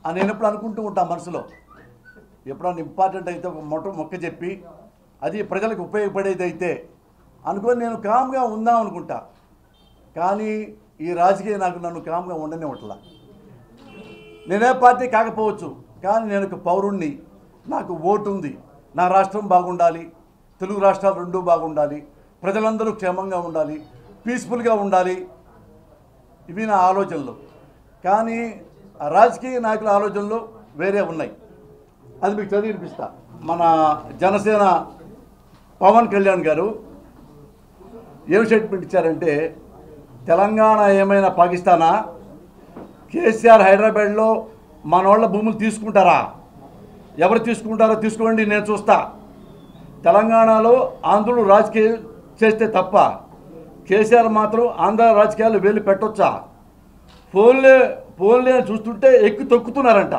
అని నేను ఎప్పుడు అనుకుంటూ ఉంటాను మనసులో ఎప్పుడన్నా ఇంపార్టెంట్ అయితే ఒక మొట్ట మొక్క చెప్పి అది ప్రజలకు ఉపయోగపడేది అయితే అనుకొని నేను కామ్గా ఉందాం అనుకుంటా కానీ ఈ రాజకీయ నాకు నన్ను కామ్గా ఉండనివ్వట్లా నేనే పార్టీ కాకపోవచ్చు కానీ నేను ఒక పౌరుణ్ణి నాకు ఓటు ఉంది నా రాష్ట్రం బాగుండాలి తెలుగు రాష్ట్రాలు రెండూ బాగుండాలి ప్రజలందరూ క్షేమంగా ఉండాలి పీస్ఫుల్గా ఉండాలి ఇవి నా ఆలోచనలు కానీ ఆ రాజకీయ నాయకుల ఆలోచనలు వేరే ఉన్నాయి అది మీకు చదివి వినిపిస్తా మన జనసేన పవన్ కళ్యాణ్ గారు ఏం స్టేట్మెంట్ ఇచ్చారంటే తెలంగాణ ఏమైనా పాకిస్తానా కేసీఆర్ హైదరాబాద్లో మన వాళ్ళ భూములు తీసుకుంటారా ఎవరు తీసుకుంటారో తీసుకోండి నేను చూస్తా తెలంగాణలో ఆంధ్రులు రాజకీయం చేస్తే తప్ప కేసీఆర్ మాత్రం ఆంధ్ర రాజకీయాలు వెళ్ళి పెట్టొచ్చా ఫోన్లే ఫోన్లే అని చూస్తుంటే ఎక్కి తొక్కుతున్నారంట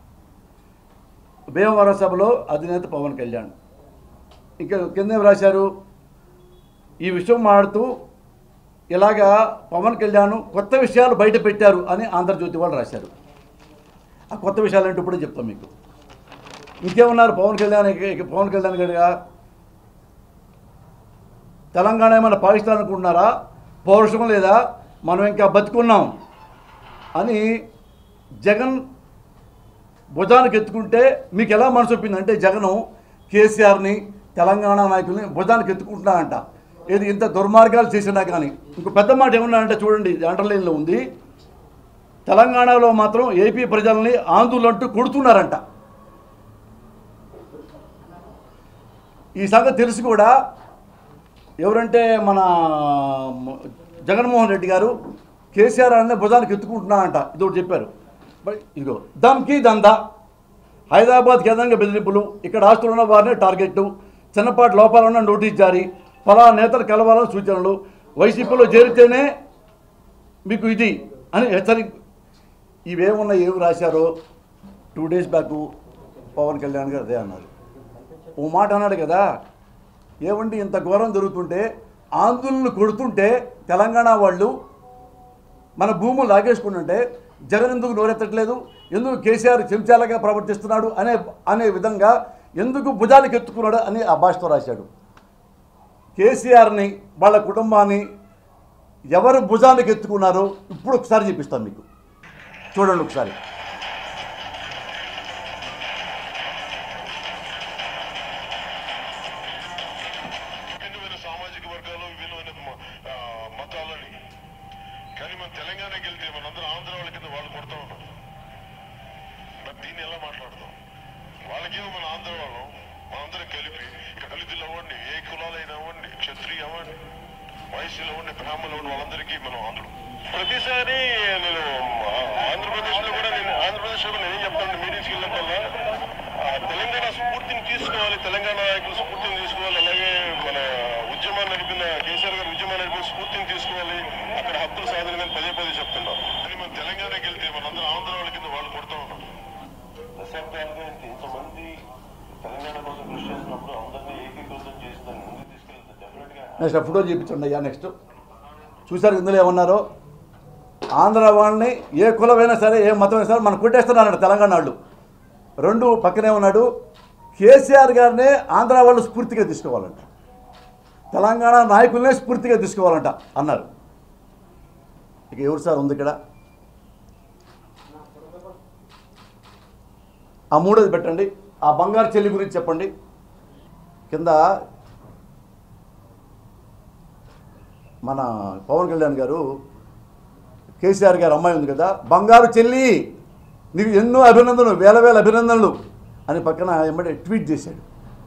భీమవరం సభలో అధినేత పవన్ కళ్యాణ్ ఇంకా కింద ఏం రాశారు ఈ విషయం మాడుతూ ఇలాగా పవన్ కళ్యాణ్ కొత్త విషయాలు బయట పెట్టారు అని ఆంధ్రజ్యోతి వాళ్ళు రాశారు ఆ కొత్త విషయాలు అంటే ఇప్పుడే చెప్తాం మీకు ఇంకేమన్నారు పవన్ కళ్యాణ్ ఇక- ఇక పవన్ కళ్యాణ్ గారుగా తెలంగాణ ఏమైనా పాకిస్తాన్ అనుకుంటున్నారా పౌరుషం లేదా మనం ఇంకా బతుకున్నాం అని జగన్ భుజానికి ఎత్తుకుంటే మీకు ఎలా మనసు ఒప్పింది అంటే జగను కేసీఆర్ని తెలంగాణ నాయకుల్ని భుజానికి ఎత్తుకుంటున్నాడంట ఏది ఇంత దుర్మార్గాలు చేసినా కానీ ఇంకో పెద్ద మాట ఏమన్నాడంటే చూడండి ఇది అండర్లైన్లో ఉంది తెలంగాణలో మాత్రం ఏపీ ప్రజల్ని ఆందోళన అంటూ కొడుతున్నారంట ఈ సంగతి తెలిసి కూడా ఎవరంటే మన జగన్మోహన్ రెడ్డి గారు కేసీఆర్ అనే భుజానికి ఎత్తుకుంటున్నారంట ఇది ఒకటి చెప్పారు బట్ ఇదిగో దమ్కి దందా హైదరాబాద్ కేంద్రంగా బెదిరింపులు ఇక్కడ ఆస్తులు ఉన్న వారిని టార్గెట్ చిన్నపాటి లోపాలన్న నోటీస్ జారీ పలా నేతలు కలవాలని సూచనలు వైసీపీలో చేరితేనే మీకు ఇది అని హెచ్చరిక ఇవేమున్నా ఏమి రాశారో two days back Pawan Kalyan garu అదే అన్నారు ఓ మాట అన్నాడు కదా ఏమండి ఇంత ఘోరం జరుగుతుంటే ఆందోళనలు కొడుతుంటే తెలంగాణ వాళ్ళు మన భూములు లాగేసుకుంటుంటే జగన్ ఎందుకు నోరెత్తట్లేదు ఎందుకు కేసీఆర్ చెంచాలగా ప్రవర్తిస్తున్నాడు అనే అనే విధంగా ఎందుకు భుజానికి ఎత్తుకున్నాడు అని ఆ భాషతో రాశాడు కేసీఆర్ని వాళ్ళ కుటుంబాన్ని ఎవరు భుజానికి ఎత్తుకున్నారో ఇప్పుడు ఒకసారి చూపిస్తాను మీకు చూడండి ఒకసారి విభిన్నమైన సామాజిక వర్గాలు విభిన్నమైన మ- ఆ, మతాలని కానీ మన తెలంగాణకి వెళ్తే మనందరం ఆంధ్ర వాళ్ళ కింద వాళ్ళు కొడతా ఉన్నాం మరి దీన్ని ఎలా మాట్లాడతాం వాళ్ళకేమో మన ఆంధ్ర వాళ్ళం మనందరం కలిపి ఇక దళితులు అవ్వండి ఏ కులాలైనా అవ్వండి క్షత్రియ అవ్వండి వైశ్యులు అవ్వండి బ్రాహ్మణులు అవ్వండి వాళ్ళందరికీ మనం ఆంధ్రులు ప్రతిసారి నేను ఆంధ్రప్రదేశ్ లో కూడా నేను ఆంధ్రప్రదేశ్ లో నేను ఏం చెప్తాను మీటింగ్స్కి వెళ్ళినప్పుడల్లా ఆ, తెలంగాణ స్ఫూర్తిని తీసుకోవాలి తెలంగాణ నాయకుల స్ఫూర్తిని తీసుకోవాలి అలాగే మన ఉద్యమాన్ని నడిపిన కేసీఆర్ గారు ఉద్యమాన్ని నడిపిన స్ఫూర్తిని తీసుకోవాలి అక్కడ హక్కుల సాధన కానీ పదే పదే చెప్తున్నాం కానీ మన తెలంగాణకి వెళ్తే మనందరం ఆంధ్ర వాళ్ళ కింద వాళ్ళు కొడతా ఉన్నాం దశాబ్దాలుగా ఇంతమంది తెలంగాణ కోసం కృషి చేసినప్పుడు అందరినీ ఏకీకృతం చేసి దాన్ని ముందుకు తీసుకెళ్తే డెఫినెట్ గా నెక్స్ట్ ఆ ఫోటో చూపించండి అయ్యా నెక్స్ట్ చూసారు ఇందులో ఏమన్నారో ఆంధ్ర వాళ్ళని ఏ కులమైనా సరే ఏ మతమైనా సరే మనం కొట్టేస్తున్నాడు తెలంగాణ వాళ్ళు రెండు పక్కనే ఉన్నాడు కేసీఆర్ గారినే ఆంధ్ర వాళ్ళు స్ఫూర్తిగా తీసుకోవాలంట తెలంగాణ నాయకులనే స్ఫూర్తిగా తీసుకోవాలంట అన్నారు ఇక ఎవరు సార్ ఉంది ఇక్కడ ఆ మూడోది పెట్టండి ఆ బంగారు చెల్లి గురించి చెప్పండి కింద మన పవన్ కళ్యాణ్ గారు కేసీఆర్ గారు అమ్మాయి ఉంది కదా బంగారు చెల్లి నీకు ఎన్నో అభినందనలు వేల వేల అభినందనలు అని పక్కన ఎమ్మడే ట్వీట్ చేశాడు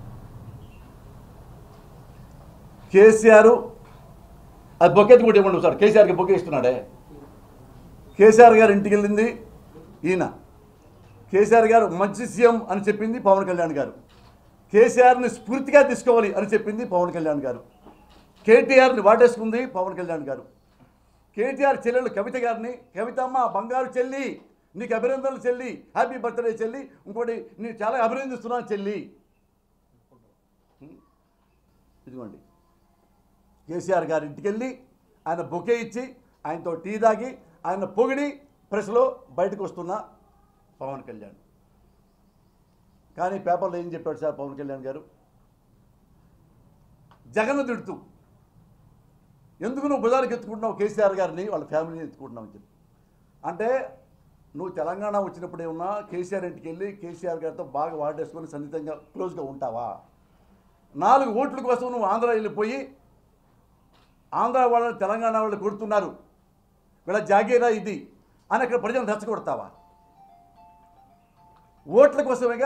కేసీఆర్ అది బొక్కెత్తి కూడా ఇవ్వండి సార్ కేసీఆర్కి బొక్కే ఇస్తున్నాడే కేసీఆర్ గారు ఇంటికి వెళ్ళింది ఈయన కేసీఆర్ గారు మంచి సీఎం అని చెప్పింది పవన్ కళ్యాణ్ గారు కేసీఆర్ని స్ఫూర్తిగా తీసుకోవాలి అని చెప్పింది పవన్ కళ్యాణ్ గారు కేటీఆర్ని వాటేసుకుంది పవన్ కళ్యాణ్ గారు కేటీఆర్ చెల్లెలు కవిత గారిని కవితమ్మ బంగారు చెల్లి నీకు అభినందనలు చెల్లి హ్యాపీ బర్త్డే చెల్లి ఇంకోటి నేను చాలా అభినందిస్తున్నాను చెల్లి ఇదిగోండి కేసీఆర్ గారి ఇంటికి వెళ్ళి ఆయన బొకే ఇచ్చి ఆయనతో టీ తాగి ఆయన పొగిడి ప్రెస్లో బయటకు వస్తున్న పవన్ కళ్యాణ్ కానీ పేపర్లో ఏం చెప్పాడు సార్ పవన్ కళ్యాణ్ గారు జగన్ తిడుతూ ఎందుకు నువ్వు బుధానికి ఎత్తుకుంటున్నావు కేసీఆర్ గారిని వాళ్ళ ఫ్యామిలీని ఎత్తుకుంటున్నావు అని చెప్పి అంటే నువ్వు తెలంగాణ వచ్చినప్పుడు ఏమన్నా కేసీఆర్ ఇంటికి వెళ్ళి కేసీఆర్ గారితో బాగా వాడేసుకొని సన్నిహితంగా క్లోజ్గా ఉంటావా నాలుగు ఓట్ల కోసం నువ్వు ఆంధ్ర వెళ్ళిపోయి ఆంధ్ర వాళ్ళని తెలంగాణ వాళ్ళు కొడుతున్నారు వీళ్ళ జాగీరా ఇది అని అక్కడ ప్రజలను రెచ్చగొడతావా ఓట్ల కోసమేగా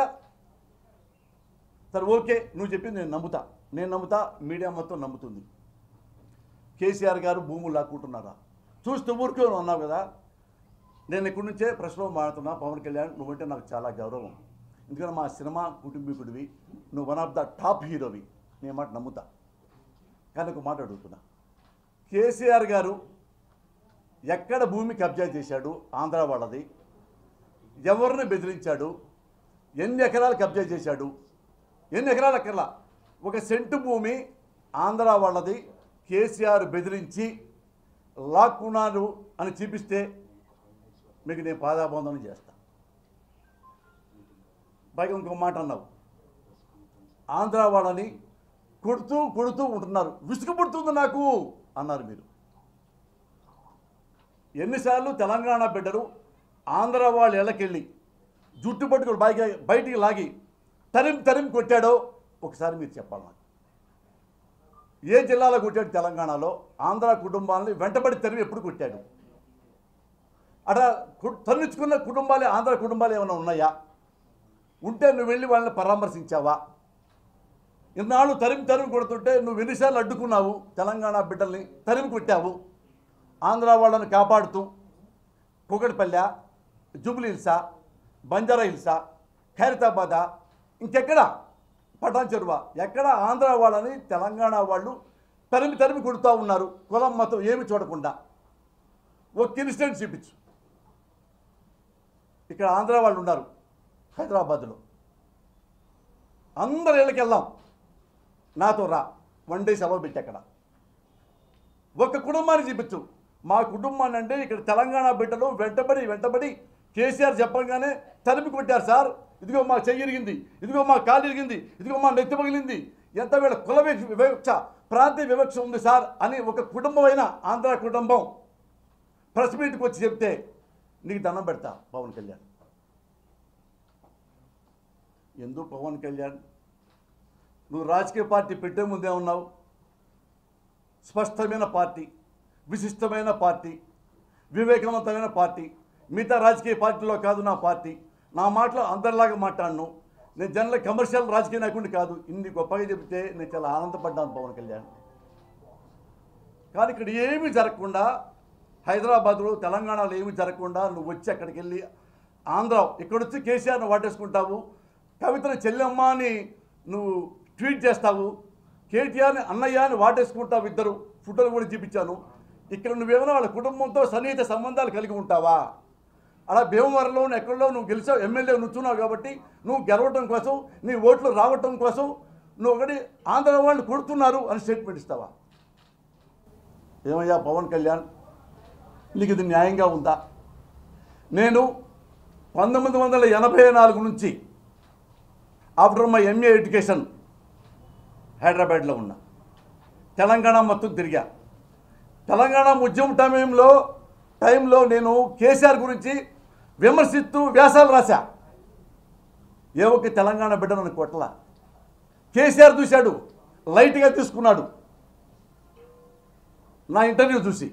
సరే ఓకే నువ్వు చెప్పింది నేను నమ్ముతా నేను నమ్ముతా మీడియా మొత్తం నమ్ముతుంది కేసీఆర్ గారు భూములు లాక్కుంటున్నారా చూస్తూ ఊరికే అన్నావు కదా నేను ఇక్కడి నుంచే ప్రశ్న మాడుతున్నా పవన్ కళ్యాణ్ నువ్వంటే నాకు చాలా గౌరవం ఎందుకంటే మా సినిమా కుటుంబీకుడివి నువ్వు వన్ ఆఫ్ ద టాప్ హీరోవి నేను మాట నమ్ముతా కానీ ఒక మాట అడుగుతున్నా కేసీఆర్ గారు ఎక్కడ భూమి కబ్జా చేశాడు ఆంధ్ర వాళ్ళది ఎవరిని బెదిరించాడు ఎన్ని ఎకరాలు కబ్జా చేశాడు ఎన్ని ఎకరాలు ఎకరాల ఒక సెంటు భూమి ఆంధ్ర వాళ్ళది కేసీఆర్ బెదిరించి లాక్కున్నారు అని చూపిస్తే మీకు నేను పాదాబంధనం చేస్తా పైగా ఇంకో మాట అన్నావు ఆంధ్ర వాళ్ళని కొడుతూ కొడుతూ ఉంటున్నారు విసుగు పుడుతుంది నాకు అన్నారు మీరు ఎన్నిసార్లు తెలంగాణ బిడ్డలు ఆంధ్ర వాళ్ళ ఇళ్ళకెళ్ళి జుట్టు పట్టుకుని బయట బయటికి లాగి తరిం తరిం కొట్టాడో ఒకసారి మీరు చెప్పాలి నాకు ఏ జిల్లాలో కొట్టాడు తెలంగాణలో ఆంధ్ర కుటుంబాలని వెంటబడి తరిమి ఎప్పుడు కొట్టాడు అక్కడ కు- తన్నించుకున్న కుటుంబాలు ఆంధ్ర కుటుంబాలు ఏమైనా ఉన్నాయా ఉంటే నువ్వు వెళ్ళి వాళ్ళని పరామర్శించావా ఇన్నాళ్ళు తరిమి తరిమి కొడుతుంటే నువ్వు ఎన్నిసార్లు అడ్డుకున్నావు తెలంగాణ బిడ్డల్ని తరిమి కొట్టావు ఆంధ్ర వాళ్ళని కాపాడుతూ కుకటిపల్లె జూబ్లీ హిల్సా బంజారా హిల్సా ఖైరతాబాదా ఇంకెక్కడ పటాన్ చెరువ ఎక్కడ ఆంధ్ర వాళ్ళని తెలంగాణ వాళ్ళు తరిమి తరిమి కొడుతూ ఉన్నారు కులం మతం ఏమి చూడకుండా ఒక ఇన్సిడెంట్ చూపించు ఇక్కడ ఆంధ్ర వాళ్ళు ఉన్నారు హైదరాబాద్లో అందరి ఇళ్ళకి వెళ్దాం నాతో రా వన్ డే సెలవు పెట్టి అక్కడ ఒక కుటుంబాన్ని చూపించు మా కుటుంబాన్ని అంటే ఇక్కడ తెలంగాణ బిడ్డలు వెంటబడి వెంటబడి కేసీఆర్ చెప్పంగానే తరిమి కొట్టారు సార్ ఇదిగో మా చెయ్యి ఇరిగింది ఇదిగో మా కాలు ఇరిగింది ఇదిగో మా నెత్తి పగిలింది ఎంత వీళ్ళ కుల వి- వివక్ష ప్రాంతీయ వివక్ష ఉంది సార్ అని ఒక కుటుంబమైన ఆంధ్ర కుటుంబం ప్రెస్ మీట్కి వచ్చి చెప్తే నీకు దండం పెడతా పవన్ కళ్యాణ్ ఎందుకు పవన్ కళ్యాణ్ నువ్వు రాజకీయ పార్టీ పెట్టే ముందే ఉన్నావు స్పష్టమైన పార్టీ విశిష్టమైన పార్టీ వివేకవంతమైన పార్టీ మిగతా రాజకీయ పార్టీలో కాదు నా పార్టీ నా మాటలో అందరిలాగా మాట్లాడను నేను జనరల్ కమర్షియల్ రాజకీయ నాయకుడిని కాదు ఇన్ని గొప్పగా చెబితే నేను చాలా ఆనందపడ్డాను పవన్ కళ్యాణ్ కానీ ఇక్కడ ఏమీ జరగకుండా హైదరాబాద్లో తెలంగాణలో ఏమీ జరగకుండా నువ్వు వచ్చి అక్కడికి వెళ్ళి ఆంధ్ర ఇక్కడొచ్చి కేసీఆర్ని వాటేసుకుంటావు కవితను చెల్లెమ్మ అని నువ్వు ట్వీట్ చేస్తావు కేటీఆర్ని అన్నయ్య అని వాటేసుకుంటావు ఇద్దరు ఫోటోలు కూడా చూపించాను ఇక్కడ నువ్వేమైనా వాళ్ళ కుటుంబంతో సన్నిహిత సంబంధాలు కలిగి ఉంటావా అలా భీమవరంలో ఎక్కడో నువ్వు గెలిచావు ఎమ్మెల్యే నుంచున్నావు కాబట్టి నువ్వు గెలవటం కోసం నీ ఓట్లు రావటం కోసం నువ్వు ఒకటి ఆంధ్ర వాళ్ళు కొడుతున్నారు అని స్టేట్మెంట్ ఇస్తావా ఏమయ్యా పవన్ కళ్యాణ్ నీకు ఇది న్యాయంగా ఉందా నేను పంతొమ్మిది వందల ఎనభై నాలుగు నుంచి ఆఫ్టర్ మై ఎంఏ ఎడ్యుకేషన్ హైదరాబాద్లో ఉన్నా తెలంగాణ మొత్తం తిరిగా తెలంగాణ ఉద్యమ టైంలో టైంలో నేను కేసీఆర్ గురించి విమర్శిస్తూ వ్యాసాలు రాశా ఏ ఒక్క తెలంగాణ బిడ్డ నన్ను కొట్టలా కేసీఆర్ చూశాడు లైట్గా తీసుకున్నాడు నా ఇంటర్వ్యూ చూసి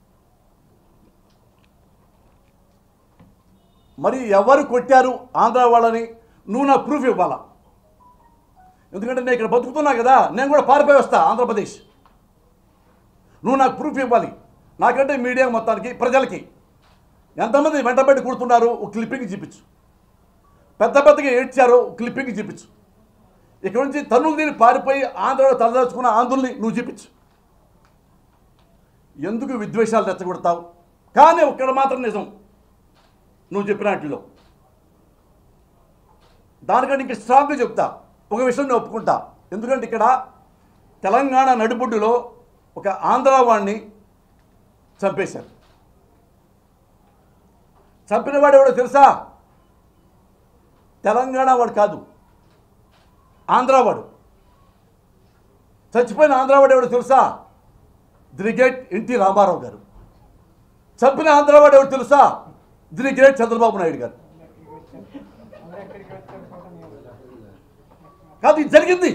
మరి ఎవరు కొట్టారు ఆంధ్ర వాళ్ళని నువ్వు నా ప్రూఫ్ ఇవ్వాలా ఎందుకంటే నేను ఇక్కడ బతుకుతున్నా కదా నేను కూడా పారిపోయి వస్తా ఆంధ్రప్రదేశ్ నువ్వు నాకు ప్రూఫ్ ఇవ్వాలి నాకంటే మీడియా మొత్తానికి ప్రజలకి ఎంతమంది వెంటబడి కూడుతున్నారు ఒక క్లిప్పింగ్ చూపించు పెద్ద పెద్దగా ఏడ్చారో ఒక క్లిప్పింగ్ చూపించు ఇక్కడ నుంచి తన్నులు దీన్ని పారిపోయి ఆంధ్రలో తలదాచుకున్న ఆంధ్రుల్ని నువ్వు చూపించు ఎందుకు విద్వేషాలు రెచ్చగొడతావు కానీ ఒక్కడ మాత్రం నిజం నువ్వు చెప్పిన వాటిలో దానికంటే ఇంక స్ట్రాంగ్గా చెప్తా ఒక విషయం నేను ఒప్పుకుంటా ఎందుకంటే ఇక్కడ తెలంగాణ నడిబొడ్డులో ఒక ఆంధ్ర వాడిని చంపేశారు చంపిన వాడు ఎవడో తెలుసా తెలంగాణ వాడు కాదు ఆంధ్ర వాడు చచ్చిపోయిన ఆంధ్ర వాడు ఎవడు తెలుసా ది గ్రేట్ ఎన్టీ రామారావు గారు చంపిన ఆంధ్ర వాడు ఎవడు తెలుసా ది గ్రేట్ చంద్రబాబు నాయుడు గారు కాదు ఇది జరిగింది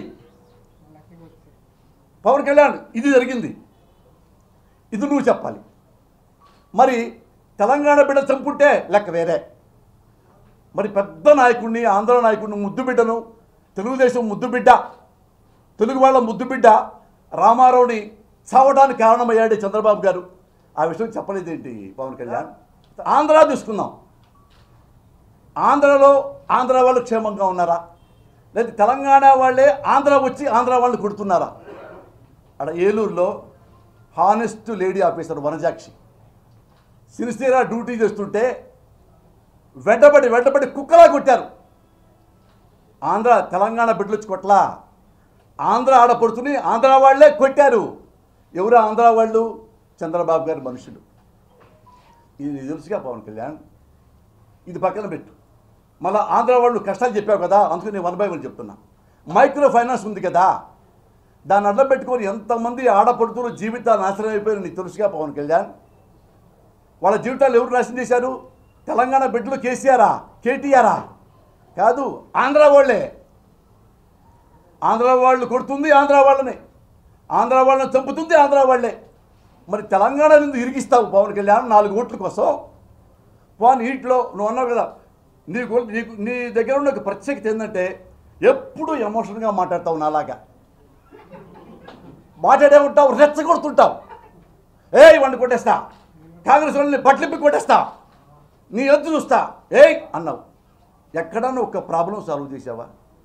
పవన్ కళ్యాణ్ ఇది జరిగింది ఇది నువ్వు చెప్పాలి మరి తెలంగాణ బిడ్డ చంపుంటే లెక్క వేరే మరి పెద్ద నాయకుడిని ఆంధ్ర నాయకుడిని ముద్దు బిడ్డను తెలుగుదేశం ముద్దు బిడ్డ తెలుగు వాళ్ళ ముద్దు బిడ్డ రామారావుని చావడానికి కారణమయ్యాడు చంద్రబాబు గారు ఆ విషయం చెప్పలేదేంటి పవన్ కళ్యాణ్ ఆంధ్ర తీసుకుందాం ఆంధ్రలో ఆంధ్ర వాళ్ళు క్షేమంగా ఉన్నారా లేదా తెలంగాణ వాళ్ళే ఆంధ్ర వచ్చి ఆంధ్ర వాళ్ళు కొడుతున్నారా అక్కడ ఏలూరులో హానెస్ట్ లేడీ ఆఫీసర్ వనజాక్షి సిరిసిరా డ్యూటీ చేస్తుంటే వెంటబడి వెంటబడి కుక్కలా కొట్టారు ఆంధ్ర తెలంగాణ బిడ్డలు వచ్చి కొట్లా ఆంధ్ర ఆడపడుతుని ఆంధ్ర వాళ్ళే కొట్టారు ఎవరు ఆంధ్ర వాళ్ళు చంద్రబాబు గారి మనుషులు ఇది నీకు తెలుసుగా పవన్ కళ్యాణ్ ఇది పక్కన పెట్టు మళ్ళీ ఆంధ్ర వాళ్ళు కష్టాలు చెప్పావు కదా అందుకని నేను వన్ బై వన్ చెప్తున్నా మైక్రో ఫైనాన్స్ ఉంది కదా దాన్ని అడ్డం పెట్టుకొని ఎంతమంది ఆడపడుతున్న జీవితాలు నాశనం అయిపోయారు నీకు తెలుసుగా పవన్ కళ్యాణ్ వాళ్ళ జీవితాలు ఎవరు నాశనం చేశారు తెలంగాణ బిడ్డలు కేసీఆరా కేటీఆరా కాదు ఆంధ్ర వాళ్ళే ఆంధ్ర వాళ్ళు కొడుతుంది ఆంధ్ర వాళ్ళని ఆంధ్ర వాళ్ళని చంపుతుంది ఆంధ్ర వాళ్ళే మరి తెలంగాణ నుండి ఇరిగిస్తావు పవన్ కళ్యాణ్ నాలుగు ఓట్ల కోసం పోనీ వీటిలో నువ్వు అన్నావు కదా నీకు నీకు నీ దగ్గర ఉన్న ఒక ప్రత్యేకత ఏంటంటే ఎప్పుడు ఎమోషన్గా మాట్లాడతావు నాలాగా మాట్లాడే ఉంటావు రెచ్చగొడుతుంటావు ఏయ్ వండి కొట్టేస్తా కాంగ్రెస్ వాళ్ళని బట్లిప్పి కొట్టేస్తా నీ ఎద్దు చూస్తా ఏయ్ అన్నావు ఎక్కడన్నా ఒక ప్రాబ్లం సాల్వ్ చేసావా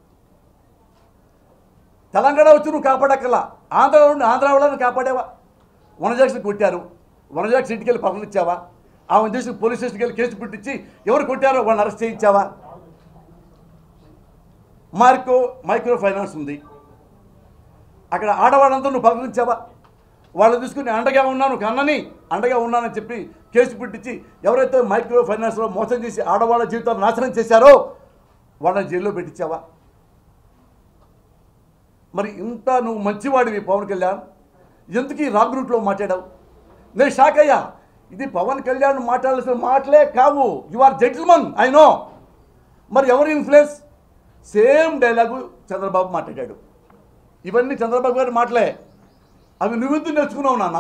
తెలంగాణ వచ్చి నువ్వు కాపాడక్కలా ఆంధ్ర నుండి ఆంధ్ర వాళ్ళని కాపాడేవా వనజాక్షన్ కొట్టారు వనజాక్షన్ ఇంటికి వెళ్ళి పక్కన ఇచ్చావా ఆమె చేసి పోలీస్ స్టేషన్కి వెళ్ళి కేసు పెట్టించి ఎవరు కొట్టారో వాళ్ళని అరెస్ట్ చేయించావా మార్కో మైక్రో ఫైనాన్స్ ఉంది అక్కడ ఆడవాళ్ళందరూ నువ్వు పలకరించావా వాళ్ళు తీసుకుని అండగా ఉన్నాను కన్నని అండగా ఉన్నానని చెప్పి కేసు పెట్టించి ఎవరైతే మైక్రో ఫైనాన్స్లో మోసం చేసి ఆడవాళ్ళ జీవితాలు నాశనం చేశారో వాళ్ళని జైల్లో పెట్టించావా మరి ఇంత నువ్వు మంచివాడివి పవన్ కళ్యాణ్ ఎందుకు ఈ రాంగ్ రూట్లో మాట్లాడావు నేను షాక్ అయ్యా ఇది పవన్ కళ్యాణ్ మాట్లాడాల్సిన మాటలే కావు you are gentleman I know మరి ఎవరి ఇన్ఫ్లుయెన్స్ సేమ్ డైలాగు చంద్రబాబు మాట్లాడాడు ఇవన్నీ చంద్రబాబు గారి మాటలే అవి నువ్వెందుకు నేర్చుకున్నావు నాన్న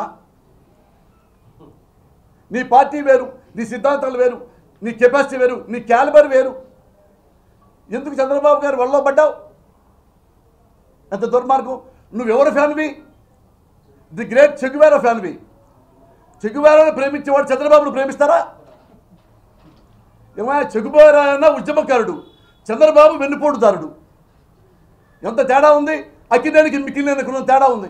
నీ పార్టీ వేరు నీ సిద్ధాంతాలు వేరు నీ కెపాసిటీ వేరు నీ క్యాలిబర్ వేరు ఎందుకు చంద్రబాబు గారు వల్ల పడ్డావు ఎంత దుర్మార్గం నువ్వెవరు ఫ్యాన్వి ది గ్రేట్ చెగువేరా ఫ్యాన్వి చెగువేరాను ప్రేమించేవాడు చంద్రబాబును ప్రేమిస్తారా ఏమైనా చెగువేరా అన్న ఉద్యమకారుడు చంద్రబాబు వెన్నుపోటుదారుడు ఎంత తేడా ఉంది అక్కినేనికి మిక్కిలేనికి తేడా ఉంది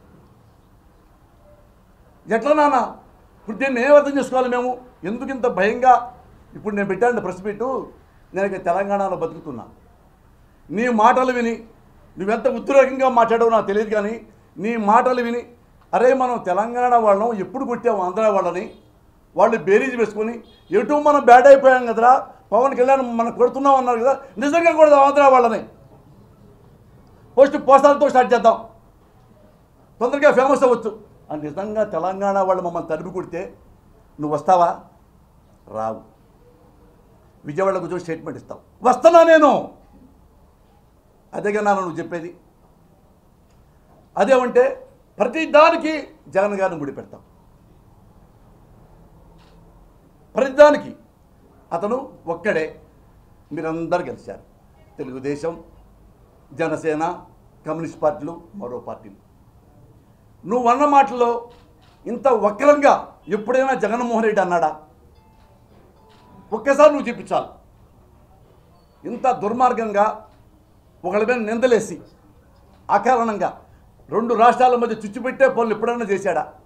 ఎట్లా నాన్న ఇప్పుడు దీన్ని ఏం అర్థం చేసుకోవాలి మేము ఎందుకు ఇంత భయంగా ఇప్పుడు నేను పెట్టాను ప్రెస్ మీటు నేను ఇక తెలంగాణలో బతుకుతున్నా నీ మాటలు విని నువ్వెంత ఉద్రేకంగా మాట్లాడావో నాకు తెలియదు కానీ నీ మాటలు విని అరే మనం తెలంగాణ వాళ్ళం ఎప్పుడు కొట్టాము ఆంధ్ర వాళ్ళని వాళ్ళు బేరీజ్ వేసుకొని ఎటు మనం బ్యాడ్ అయిపోయాం కదరా పవన్ కళ్యాణ్ మనం కొడుతున్నాం అన్నారు కదా నిజంగా కొడదాం ఆంధ్ర వాళ్ళని పోస్ట్ పోస్టాలతో స్టార్ట్ చేద్దాం తొందరగా ఫేమస్ అవ్వచ్చు అని నిజంగా తెలంగాణ వాళ్ళు మమ్మల్ని తరిమి కొడితే నువ్వు వస్తావా రావు విజయవాడ కూర్చొని స్టేట్మెంట్ ఇస్తావు వస్తున్నా నేను అదేగా నాన్న నువ్వు చెప్పేది అదేమంటే ప్రతి దానికి జగన్ గారిని ముడి పెడతాం ప్రతిదానికి అతను ఒక్కడే మీరందరూ గెలిచారు తెలుగుదేశం జనసేన కమ్యూనిస్ట్ పార్టీలు మరో పార్టీలు నువ్వు అన్న మాటల్లో ఇంత వక్రంగా ఎప్పుడైనా జగన్మోహన్ రెడ్డి అన్నాడా ఒక్కసారి నువ్వు చూపించాలి ఇంత దుర్మార్గంగా ఒకళ్ళ మీద నిందలేసి అకారణంగా రెండు రాష్ట్రాల మధ్య చుచ్చుపెట్టే పనులు ఎప్పుడైనా చేశాడా